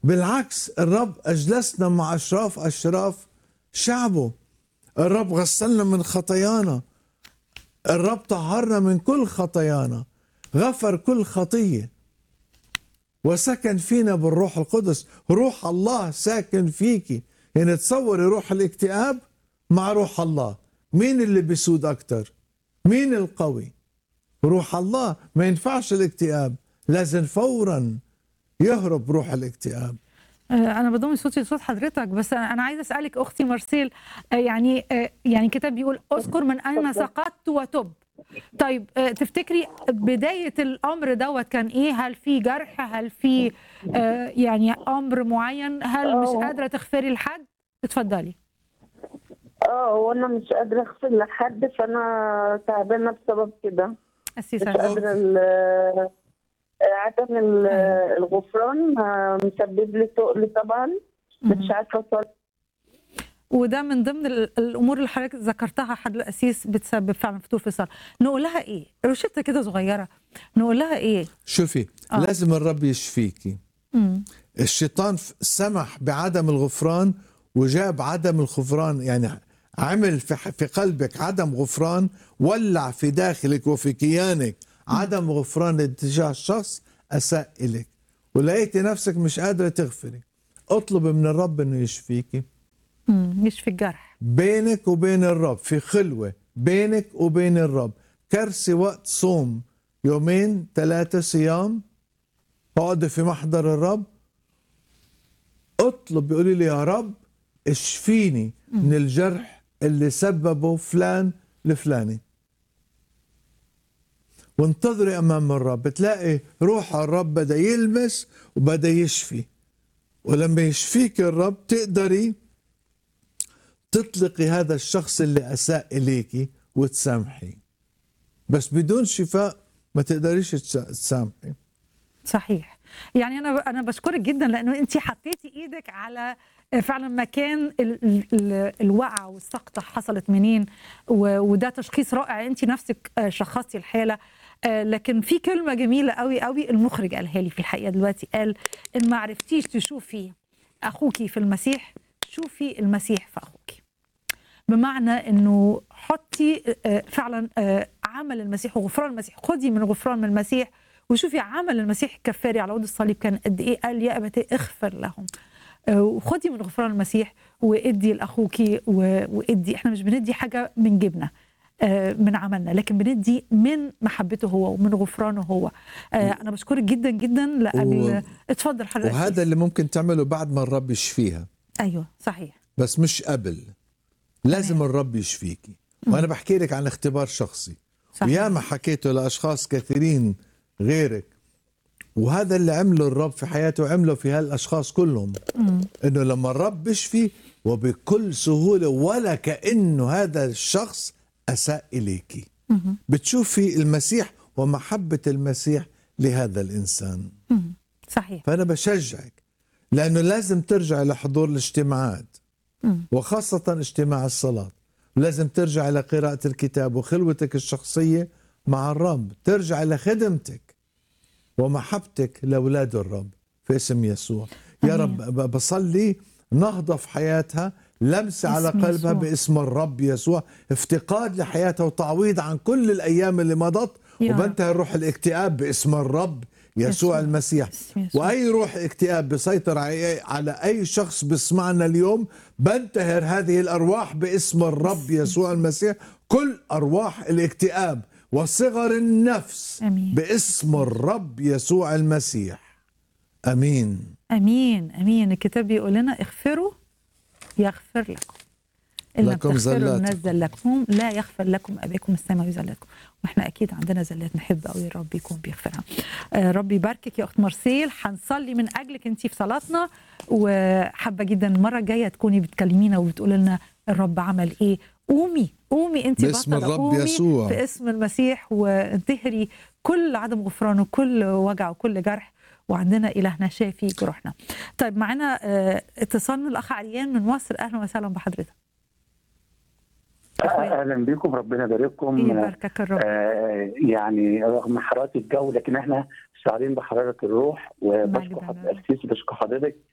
بالعكس الرب أجلسنا مع أشراف أشراف شعبه الرب غسلنا من خطايانا الرب طهرنا من كل خطايانا غفر كل خطية وسكن فينا بالروح القدس روح الله ساكن فيكي يعني تصوري روح الاكتئاب مع روح الله مين اللي بيسود أكتر مين القوي روح الله ما ينفعش الاكتئاب لازم فورا يهرب روح الاكتئاب آه، انا بضم صوتي لصوت حضرتك بس انا عايزه اسالك اختي مارسيل آه، يعني آه، يعني الكتاب بيقول اذكر من اين سقطت وتب طيب آه، تفتكري بدايه الامر دوت كان ايه هل في جرح هل في آه، يعني امر معين هل مش آه. قادره تغفري لحد اتفضلي اه هو انا مش قادره اغفر لحد فانا تعبانه بسبب كده مش السيسه قادره ال- عدم ال- أيوة. الغفران آه، مسبب لي تقل طبعا مش عارفه اوصل وده من ضمن ال- الامور اللي حضرتك ذكرتها حد الاسيس بتسبب فعلا فتور في الصلاه نقول لها ايه روشته كده صغيره نقول لها ايه شوفي آه. لازم الرب يشفيكي مم. الشيطان ف- سمح بعدم الغفران وجاب عدم الغفران يعني عمل في ح- في قلبك عدم غفران ولع في داخلك وفي كيانك عدم غفران تجاه الشخص اساء اليك ولقيتي نفسك مش قادره تغفري اطلب من الرب انه يشفيكي مم. يشفي الجرح بينك وبين الرب في خلوة بينك وبين الرب كرسي وقت صوم يومين ثلاثة صيام اقعدي في محضر الرب اطلب بيقولي لي يا رب اشفيني من الجرح اللي سببه فلان لفلاني وانتظري امام الرب تلاقي روح الرب بدا يلمس وبدا يشفي ولما يشفيك الرب تقدري تطلقي هذا الشخص اللي اساء اليكي وتسامحي بس بدون شفاء ما تقدريش تسا- تسامحي صحيح يعني انا انا بشكرك جدا لانه انت حطيتي ايدك على فعلا مكان ال- ال- ال- الوقعه والسقطه حصلت منين و- وده تشخيص رائع انت نفسك آه، شخصتي الحاله آه، لكن في كلمه جميله قوي قوي المخرج قالها لي في الحقيقه دلوقتي قال ان ما عرفتيش تشوفي اخوكي في المسيح شوفي المسيح في اخوكي بمعنى انه حطي آه، فعلا آه، عمل المسيح وغفران المسيح خدي من غفران من المسيح وشوفي عمل المسيح الكفاري على عود الصليب كان قد ايه قال يا ابتي اغفر لهم آه، وخدي من غفران المسيح وادي لاخوكي و- وادي احنا مش بندي حاجه من جيبنا آه، من عملنا لكن بندي من محبته هو ومن غفرانه هو آه، انا بشكرك جدا جدا لان و- اتفضل حضرتك وهذا اللي ممكن تعمله بعد ما الرب يشفيها ايوه صحيح بس مش قبل لازم الرب يشفيكي وانا بحكي لك عن اختبار شخصي صحيح وياما حكيته لاشخاص كثيرين غيرك وهذا اللي عمله الرب في حياته عمله في هالاشخاص كلهم انه لما الرب بيشفي وبكل سهوله ولا كانه هذا الشخص اساء اليكي مهم. بتشوفي المسيح ومحبه المسيح لهذا الانسان مهم. صحيح فانا بشجعك لانه لازم ترجع لحضور الاجتماعات مم. وخاصه اجتماع الصلاه لازم ترجع إلى قراءة الكتاب وخلوتك الشخصية مع الرب ترجع إلى خدمتك ومحبتك لأولاد الرب في اسم يسوع يا رب ب- بصلي نهضة في حياتها لمسة على باسم قلبها يسوع. باسم الرب يسوع افتقاد لحياتها وتعويض عن كل الأيام اللي مضت يا رب. وبنتهي الروح الاكتئاب باسم الرب يسوع يسوع. المسيح باسم يسوع. واي روح اكتئاب بيسيطر على على اي شخص بيسمعنا اليوم بنتهر هذه الارواح باسم الرب يسوع المسيح كل ارواح الاكتئاب وصغر النفس آمين. باسم الرب يسوع المسيح امين امين امين الكتاب بيقول لنا اغفروا يغفر لكم ان لم لكم تغفروا زلاتكم. الناس زلتكم لا يغفر لكم اباكم السماوي زلاتكم واحنا اكيد عندنا زلات نحب قوي الرب يكون بيغفرها آه ربي يباركك يا اخت مرسيل هنصلي من اجلك انت في صلاتنا وحابه جدا المره الجايه تكوني بتكلمينا وبتقولي لنا الرب عمل ايه قومي قومي انت باسم بطلة الرب قومي يسوع. في اسم المسيح وانتهري كل عدم غفران وكل وجع وكل جرح وعندنا إلهنا شافي جروحنا طيب معنا آه، اتصال من الأخ عريان من مصر أهلا وسهلا بحضرتك أخويا. اهلا بكم ربنا يبارككم يباركك الرب آه يعني رغم حراره الجو لكن احنا شعرين بحراره الروح مجد وبشكر الله. حضرتك السيسي بشكر حضرتك